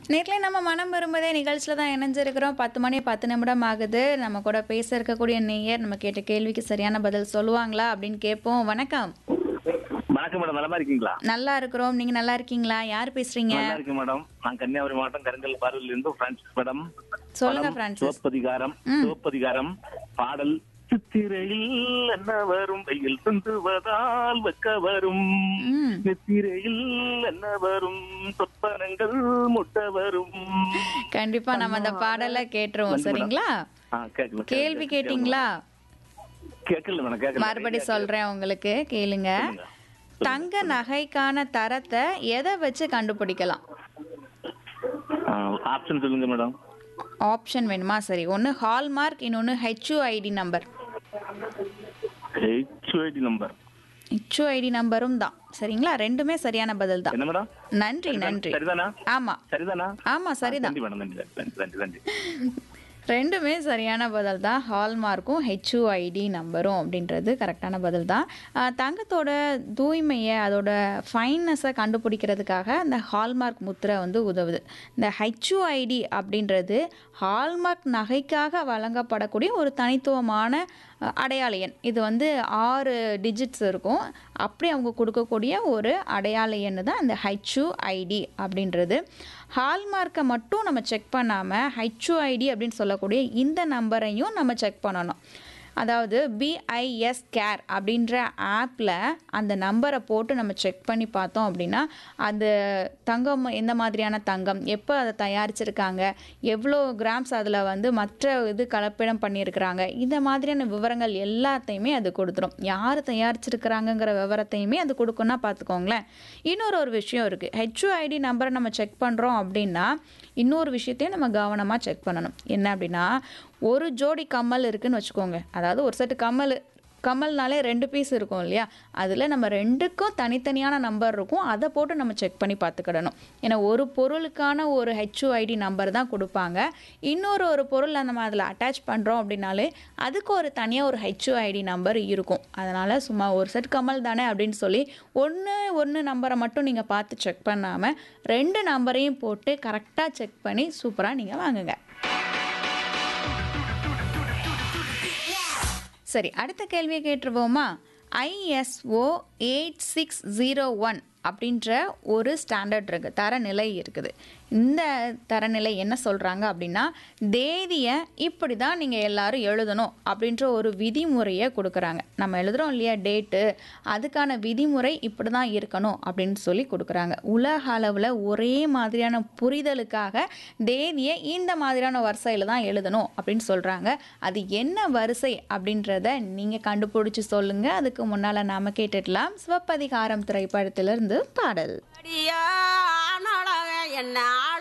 நேர்களை நம்ம மனம் விரும்புதே நிகழ்ச்சியில் தான் இணைஞ்சிருக்கிறோம் பத்து மணி பத்து நிமிடம் ஆகுது நம்ம கூட பேச இருக்கக்கூடிய நேயர் நம்ம கேட்ட கேள்விக்கு சரியான பதில் சொல்லுவாங்களா அப்படின்னு கேட்போம் வணக்கம் வணக்கம் மேடம் நலமா இருக்கீங்களா நல்லா இருக்கிறோம் நீங்க நல்லா இருக்கீங்களா யார் பேசுறீங்க நல்லா இருக்கு மேடம் நான் கன்னியாகுமரி மாவட்டம் கருங்கல் பார்வையில் இருந்து பிரான்சிஸ் மேடம் சொல்லுங்க படம் பிரான்சிஸ் சிவப்பதிகாரம் சிவப்பதிகாரம் பாடல் சித்திரையில் என்ன வரும் வெயில் சிந்துவதால் வெக்க வரும் ம் நித்திரையில் என்ன வரும் சொற்பனங்கள் முட்ட வரும் கண்டிப்பா நம்ம அந்த பாடலை கேட்டுருவோம் சரிங்களா ஆ, கேட்கல கேள்வி கேட்டிங்களா கேட்கல மேடம் கேட்கல மறுபடி சொல்றேன் உங்களுக்கு கேளுங்க தங்க நகைக்கான தரத்தை எதை வச்சு கண்டுபிடிக்கலாம் ஆப்ஷன் சொல்லுங்க மேடம் ஆப்ஷன் வேணுமா சரி ஒன்று ஹால்மார்க் இன்னொன்று ஹெச்யூஐடி நம்பர் ஹெச்ஓடி நம்பர் ஹெச்யூஐடி நம்பரும் தான் சரிங்களா ரெண்டுமே சரியான பதில் தான் என்ன மேடம் நன்றி நன்றி சரிதானா ஆமா சரிதானா ஆமா சரிதான் நன்றி மேடம் நன்றி நன்றி நன்றி நன்றி ரெண்டுமே சரியான பதில் தான் ஹால்மார்க்கும் ஹெச்யூஐடி நம்பரும் அப்படின்றது கரெக்டான பதில் தான் ஆஹ் தங்கத்தோட தூய்மையை அதோட ஃபைன்னஸை கண்டுபிடிக்கிறதுக்காக அந்த ஹால்மார்க் முத்திரை வந்து உதவுது இந்த ஹெச்யூஐடி அப்படின்றது ஹால்மார்க் நகைக்காக வழங்கப்படக்கூடிய ஒரு தனித்துவமான அஹ், அடையாள எண் இது வந்து ஆறு டிஜிட்ஸ் இருக்கும் அப்படி அவங்க கொடுக்கக்கூடிய ஒரு அடையாள எண் தான் இந்த ஹெச்யூஐடி அப்படின்றது ஹால்மார்க்கை மட்டும் நம்ம செக் பண்ணாமல் ஹெச்யூஐடி அப்படின்னு சொல்லக்கூடிய இந்த நம்பரையும் நம்ம செக் பண்ணணும் அதாவது பிஐஎஸ் கேர் அப்படின்ற ஆப்பில் அந்த நம்பரை போட்டு நம்ம செக் பண்ணி பார்த்தோம் அப்படின்னா அந்த தங்கம் எந்த மாதிரியான தங்கம் எப்போ அதை தயாரிச்சிருக்காங்க எவ்வளோ கிராம்ஸ் அதில் வந்து மற்ற இது கலப்பிடம் பண்ணியிருக்கிறாங்க இந்த மாதிரியான விவரங்கள் எல்லாத்தையுமே அது கொடுத்துரும் யார் தயாரிச்சிருக்கிறாங்கங்கிற விவரத்தையுமே அது கொடுக்குன்னா பார்த்துக்கோங்களேன் இன்னொரு ஒரு விஷயம் இருக்குது ஹெச்ஓஐடி நம்பரை நம்ம செக் பண்ணுறோம் அப்படின்னா இன்னொரு விஷயத்தையும் நம்ம கவனமாக செக் பண்ணணும் என்ன அப்படின்னா ஒரு ஜோடி கம்மல் இருக்குன்னு வச்சுக்கோங்க அதாவது ஒரு செட்டு கம்மல் கம்மல்னாலே ரெண்டு பீஸ் இருக்கும் இல்லையா அதில் நம்ம ரெண்டுக்கும் தனித்தனியான நம்பர் இருக்கும் அதை போட்டு நம்ம செக் பண்ணி பார்த்துக்கிடணும் ஏன்னா ஒரு பொருளுக்கான ஒரு ஹெச்ஓஐடி நம்பர் தான் கொடுப்பாங்க இன்னொரு ஒரு பொருள் நம்ம அதில் அட்டாச் பண்ணுறோம் அப்படின்னாலே அதுக்கு ஒரு தனியாக ஒரு ஹெச்ஓஐடி நம்பர் இருக்கும் அதனால் சும்மா ஒரு செட் கம்மல் தானே அப்படின்னு சொல்லி ஒன்று ஒன்று நம்பரை மட்டும் நீங்கள் பார்த்து செக் பண்ணாமல் ரெண்டு நம்பரையும் போட்டு கரெக்டாக செக் பண்ணி சூப்பராக நீங்கள் வாங்குங்க சரி அடுத்த கேள்வியை கேட்டுருவோமா ISO eight six zero one அப்படின்ற ஒரு ஸ்டாண்டர்ட் இருக்குது தரநிலை இருக்குது இந்த தரநிலை என்ன சொல்கிறாங்க அப்படின்னா தேதியை இப்படி தான் நீங்கள் எல்லாரும் எழுதணும் அப்படின்ற ஒரு விதிமுறையை கொடுக்குறாங்க நம்ம எழுதுகிறோம் இல்லையா டேட்டு அதுக்கான விதிமுறை இப்படி தான் இருக்கணும் அப்படின்னு சொல்லி கொடுக்குறாங்க உலக அளவில் ஒரே மாதிரியான புரிதலுக்காக தேதியை இந்த மாதிரியான வரிசையில் தான் எழுதணும் அப்படின்னு சொல்கிறாங்க அது என்ன வரிசை அப்படின்றத நீங்கள் கண்டுபிடிச்சி சொல்லுங்கள் அதுக்கு முன்னால் நாம் கேட்டுடலாம் சிவப்பதிகாரம் திரைப்படத்திலிருந்து பாடல் அடியா ஆனாளாக என்ன ஆள